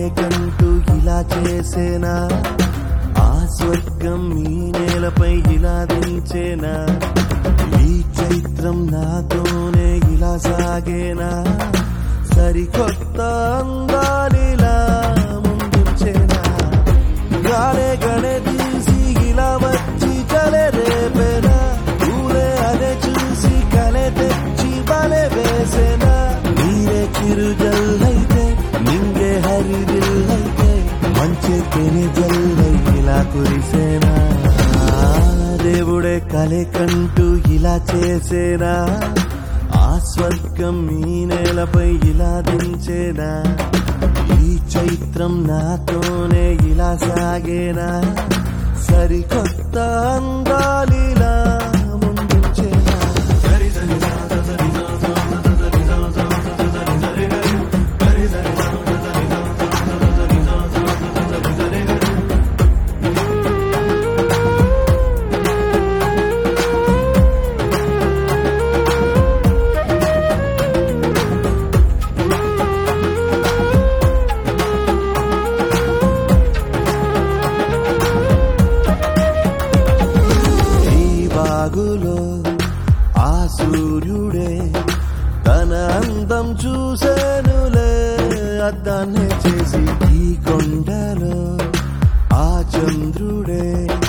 కలేకంటూ ఇలా చేసేనా ఆ స్వర్గం ఈ నేలపై ఇలా దించేనా ఈ చైత్రం నాతోనే ఇలా సాగేనా సరికొత్త అందాలిలా ముందుంచేనా గాలే గడే తీసి ఇలా వచ్చి కలే రేపేనా ఊరే అదే చూసి కలే తెచ్చి బలే వేసేనా నీరే చిరుజల్లైతే నింగే హరిదిల్లైతే మంచి తెని జల్లై ఇలా కురిసేనా దేవుడే కలే కంటూ ఇలా చేసేనా ఆ స్వర్గం ఈ నేలపై ఇలా దించేనా ఈ చైత్రం నాతోనే ఇలా సాగేనా సరికొత్త అందాలిలా ముందుంచేనా ఈ బాగులో ఆ సూర్యుడే తన అందం చూసేనులే అద్దాన్నే చేసి ఈ కొండలో ఆ చంద్రుడే